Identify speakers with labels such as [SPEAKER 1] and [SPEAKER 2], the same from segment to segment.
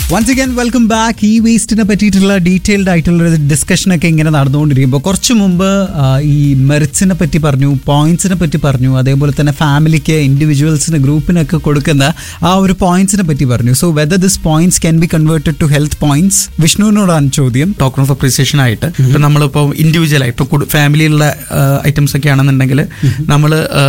[SPEAKER 1] Once again welcome back ഈ വേസ്റ്റിനെ പറ്റിയിട്ടുള്ള detailed ആയിട്ടുള്ള ഒരു ഡിസ്കഷനൊക്കെ ഇങ്ങനെ നടന്നുകൊണ്ടിരിക്കുമ്പോൾ കുറച്ച് മുമ്പ് ആ, ഈ മെറിറ്റ്സിനെ പറ്റി പറഞ്ഞു പോയിന്റ്സിനെ പറ്റി പറഞ്ഞു അതേപോലെ തന്നെ ഫാമിലിക്ക് ഇൻഡിവിജ്വൽസിന് ഗ്രൂപ്പിനൊക്കെ കൊടുക്കുന്ന ആ ഒരു പോയിന്റ്സിനെ പറ്റി പറഞ്ഞു so whether this points can be converted to health points വിഷ്ണുവിനോടാണ് ചോദ്യം
[SPEAKER 2] ടോക്കൺ ഓഫ് അപ്രീസിയേഷൻ ആയിട്ട് ഇപ്പൊ നമ്മളിപ്പോൾ ഇൻഡിവിജ്വൽ ആയി ഇപ്പൊ ഫാമിലിയിലുള്ള ഐറ്റംസ് ഒക്കെ ആണെന്നുണ്ടെങ്കിൽ നമ്മൾ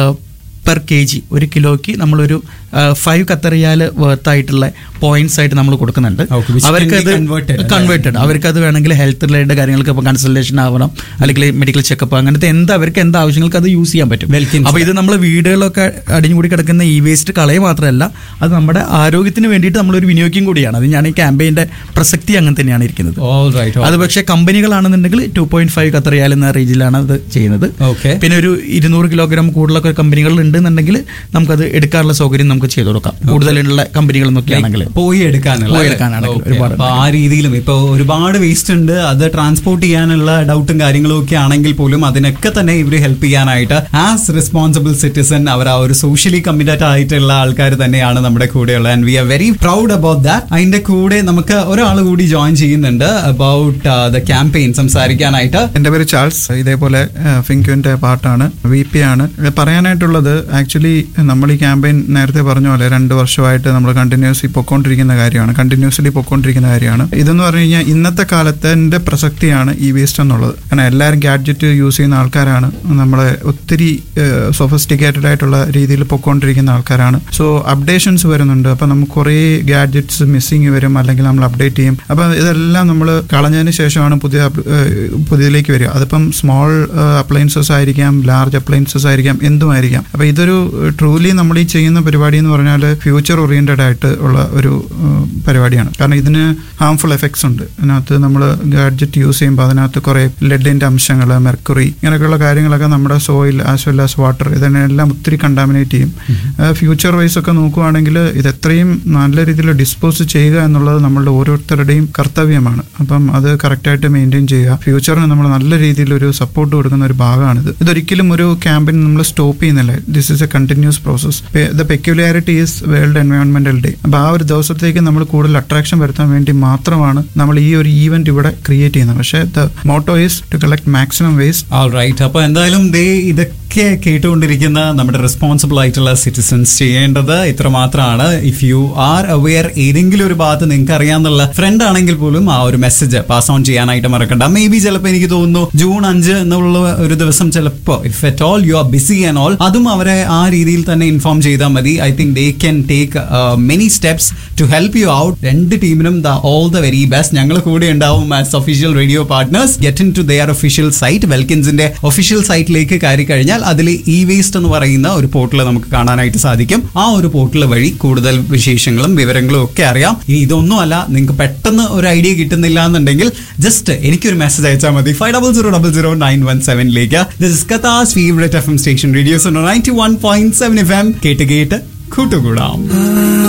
[SPEAKER 2] പെർ കെ ജി ഒരു കിലോയ്ക്ക് നമ്മളൊരു ഫൈവ് കത്തറിയാൽ വർത്ത് ആയിട്ടുള്ള പോയിന്റ്സ് ആയിട്ട് നമ്മൾ കൊടുക്കുന്നുണ്ട്
[SPEAKER 1] Okay, which can
[SPEAKER 2] അവർക്ക്
[SPEAKER 1] be
[SPEAKER 2] അത്
[SPEAKER 1] converted, അല്ലേ?
[SPEAKER 2] കൺവേർട്ടഡ് അവർക്ക് അത് വേണമെങ്കിൽ ഹെൽത്ത് റിലേറ്റഡ് കാര്യങ്ങൾക്ക് ഇപ്പോൾ കൺസൾട്ടേഷൻ ആവണം അല്ലെങ്കിൽ മെഡിക്കൽ ചെക്കപ്പ് അങ്ങനത്തെ എന്ത് അവർക്ക് എന്ത് ആവശ്യങ്ങൾക്ക് അത് യൂസ് ചെയ്യാൻ പറ്റും
[SPEAKER 1] Wilkins.
[SPEAKER 2] അപ്പോൾ ഇത് നമ്മൾ വീടുകളിലൊക്കെ അടിഞ്ഞുകൂടി കിടക്കുന്ന ഈ വേസ്റ്റ് കളയ മാത്രമല്ല അത് നമ്മുടെ ആരോഗ്യത്തിന് വേണ്ടിയിട്ട് നമ്മളൊരു വിനിയോഗിക്കും കൂടിയാണ് അത് ഞാൻ ഈ ക്യാമ്പയിന്റെ പ്രസക്തി അങ്ങനെ തന്നെയാണ് ഇരിക്കുന്നത്
[SPEAKER 1] ഓൾ റൈറ്റ്
[SPEAKER 2] അത് പക്ഷേ കമ്പനികളാണെന്നുണ്ടെങ്കിൽ ടു പോയിന്റ് ഫൈവ് കത്തറിയാൽ എന്ന റേഞ്ചിലാണ് അത് ചെയ്യുന്നത്
[SPEAKER 1] ഓക്കെ
[SPEAKER 2] പിന്നെ ഒരു ഇരുന്നൂറ് കിലോഗ്രാം കൂടുതലൊക്കെ കമ്പനികൾ ഉണ്ടെന്നുണ്ടെങ്കിൽ നമുക്കത് എടുക്കാനുള്ള സൗകര്യം നമുക്ക് ചെയ്തു കൊടുക്കാം കൂടുതലുള്ള കമ്പനികൾ എന്നൊക്കെ ആണെങ്കിൽ
[SPEAKER 1] പോയി എടുക്കാനുള്ള
[SPEAKER 2] പോയി എടുക്കാനാണെങ്കിൽ
[SPEAKER 1] Okay.
[SPEAKER 2] ഒരുപാട്
[SPEAKER 1] അപ്പൊ ആ രീതിയിലും ഇപ്പൊ ഒരുപാട് വേസ്റ്റ് ഉണ്ട് അത് ട്രാൻസ്പോർട്ട് ചെയ്യാനുള്ള ഡൗട്ടും കാര്യങ്ങളും ഒക്കെ ആണെങ്കിൽ പോലും അതിനൊക്കെ തന്നെ ഇവര് ഹെൽപ്പ് ചെയ്യാനായിട്ട് ആസ് റെസ്പോൺസിബിൾ സിറ്റിസൺ അവർ ആ ഒരു സോഷ്യലി കമ്മിറ്റഡ് ആയിട്ടുള്ള ആൾക്കാർ തന്നെയാണ് നമ്മുടെ കൂടെയുള്ളത് and we are very proud about that അതിന്റെ കൂടെ നമുക്ക് ഒരാൾ കൂടി ജോയിൻ ചെയ്യുന്നുണ്ട് അബൌട്ട് ദ ക്യാമ്പയിൻ സംസാരിക്കാനായിട്ട്
[SPEAKER 3] എൻ്റെ പേര് ചാൾസ് ഇതേപോലെ ഫിങ്ക്യുവിൻ്റെ പാർട്ടാണ് വി പി ആണ് ഇത് പറയാനായിട്ടുള്ളത് ആക്ച്വലി നമ്മൾ ഈ ക്യാമ്പയിൻ നേരത്തെ പറഞ്ഞ പോലെ രണ്ട് വർഷമായിട്ട് നമ്മൾ കണ്ടിന്യൂസ്ലി പൊക്കോണ്ടിരിക്കുന്ന കാര്യമാണ് കണ്ടിന്യൂസ്ലി പൊക്കോണ്ടിരിക്കുന്ന കാര്യമാണ് ഇതെന്ന് പറഞ്ഞു കഴിഞ്ഞാൽ ഇന്നത്തെ കാലത്തിന്റെ പ്രസക്തിയാണ് ഈ വേസ്റ്റ് എന്നുള്ളത് കാരണം എല്ലാവരും ഗാഡ്ജറ്റ് യൂസ് ചെയ്യുന്ന ആൾക്കാരാണ് നമ്മളെ ഒത്തിരി സൊഫിസ്റ്റിക്കേറ്റഡ് ആയിട്ടുള്ള രീതിയിൽ പൊക്കോണ്ടിരിക്കുന്ന ആൾക്കാരാണ് സോ അപ്ഡേഷൻസ് വരുന്നുണ്ട് അപ്പം നമുക്ക് കുറേ ഗാഡ്ജറ്റ്സ് മിസ്സിങ് വരും അല്ലെങ്കിൽ നമ്മൾ അപ്ഡേറ്റ് ചെയ്യും അപ്പം ഇതെല്ലാം നമ്മൾ കളഞ്ഞതിന് ശേഷമാണ് പുതിയ അപ്- ഏഹ് പുതിയതിലേക്ക് വരിക അതിപ്പം സ്മോൾ അപ്ലയൻസസ് ആയിരിക്കാം ലാർജ് അപ്ലയൻസസ് ആയിരിക്കാം എന്തുമായിരിക്കാം അപ്പം ഇതൊരു ട്രൂലി നമ്മൾ ഈ ചെയ്യുന്ന പരിപാടി എന്ന് പറഞ്ഞാൽ ഫ്യൂച്ചർ ഓറിയന്റഡ് ആയിട്ട് ഉള്ള ഒരു ഏഹ് പരിപാടിയാണ് കാരണം ഇതിന് ഹാംഫുൾ എഫക്ട്സ് ഉണ്ട് അതിനകത്ത് നമ്മൾ ഗാഡ്ജറ്റ് യൂസ് ചെയ്യുമ്പോൾ അതിനകത്ത് കുറേ ലെഡിന്റെ അംശങ്ങൾ മെർക്കുറി ഇങ്ങനെയൊക്കെയുള്ള കാര്യങ്ങളൊക്കെ നമ്മുടെ soil as well as water ഇതിനെല്ലാം ഒത്തിരി കണ്ടാമിനേറ്റ് ചെയ്യും ഫ്യൂച്ചർ വൈസ് ഒക്കെ നോക്കുവാണെങ്കിൽ ഇത് എത്രയും നല്ല രീതിയിൽ ഡിസ്പോസ് ചെയ്യുക എന്നുള്ളത് നമ്മളുടെ ഓരോരുത്തരുടെയും കർത്തവ്യമാണ് അപ്പം അത് കറക്റ്റായിട്ട് മെയിൻറ്റെയിൻ ചെയ്യുക ഫ്യൂച്ചറിന് നമ്മൾ നല്ല രീതിയിൽ ഒരു സപ്പോർട്ട് കൊടുക്കുന്ന ഒരു ഭാഗമാണിത് ഇതൊരിക്കലും ഒരു ക്യാമ്പയിൻ നമ്മൾ സ്റ്റോപ്പ് ചെയ്യുന്നില്ല this is a continuous process the peculiarity is world എൻവയോൺമെന്റൽ ഡേ അപ്പോൾ ആ ഒരു ദിവസത്തേക്ക് നമ്മൾ കൂടുതൽ അട്രാക്ഷൻ വരുത്താൻ വേണ്ടി മാത്രമാണ് നമ്മൾ ഈ ഒരു ഈവന്റ് ഇവിടെ ക്രിയേറ്റ് ചെയ്യുന്നത് പക്ഷേ the motto is to collect maximum waste
[SPEAKER 1] all right അപ്പൊ എന്തായാലും ദേ ഇതൊക്കെ കേട്ടുകൊണ്ടിരിക്കുന്ന നമ്മുടെ റെസ്പോൺസിബിൾ ആയിട്ടുള്ള സിറ്റിസൺസ് ചെയ്യേണ്ടത് ഇത്ര മാത്രമാണ് ഇഫ് യു ആർ അവെയർ ഏതെങ്കിലും ഒരു ഭാഗത്ത് നിങ്ങൾക്ക് അറിയാന്നുള്ള ഫ്രണ്ട് ആണെങ്കിൽ പോലും ആ ഒരു മെസ്സേജ് പാസ് ഓൺ ചെയ്യാനായിട്ട് മറക്കണ്ട മേ ബി ചിലപ്പോൾ എനിക്ക് തോന്നുന്നു ജൂൺ അഞ്ച് എന്നുള്ള ഒരു ദിവസം ചിലപ്പോൾ if at all you are busy and all അതും അവരെ ആ രീതിയിൽ തന്നെ ഇൻഫോം ചെയ്താൽ മതി I think they can take many steps to help you out രണ്ട് ടീമിനും the all the very best ഞങ്ങൾ കൂടെ ഉണ്ടാവും as official radio partners get in to their official site വെൽക്കിൻസിന്റെ ഒഫീഷ്യൽ സൈറ്റിലേക്ക് കയറി കഴിഞ്ഞാൽ അതിൽ ഇ വേസ്റ്റ് എന്ന് പറയുന്ന ഒരു പോർട്ടൽ നമുക്ക് കാണാനായിട്ട് സാധിക്കും ആ ഒരു പോർട്ടൽ വഴി കൂടുതൽ വിശേഷങ്ങളും വിവരങ്ങളും ഒക്കെ അറിയാം ഇനി ഇതൊന്നുമല്ല നിങ്ങൾക്ക് പെട്ടെന്ന് ഒരു ഐഡിയ കിട്ടുന്നില്ല എന്നുണ്ടെങ്കിൽ ജസ്റ്റ് എനിക്കൊരു മെസ്സേജ് അയച്ചാൽ മതി five double zero double zero nine one സെവനിലേക്ക് this കഥാസ് favourite F M station radios ninety one point seven F M കേട്ട് കേട്ട് കൂട്ടുകൂടാം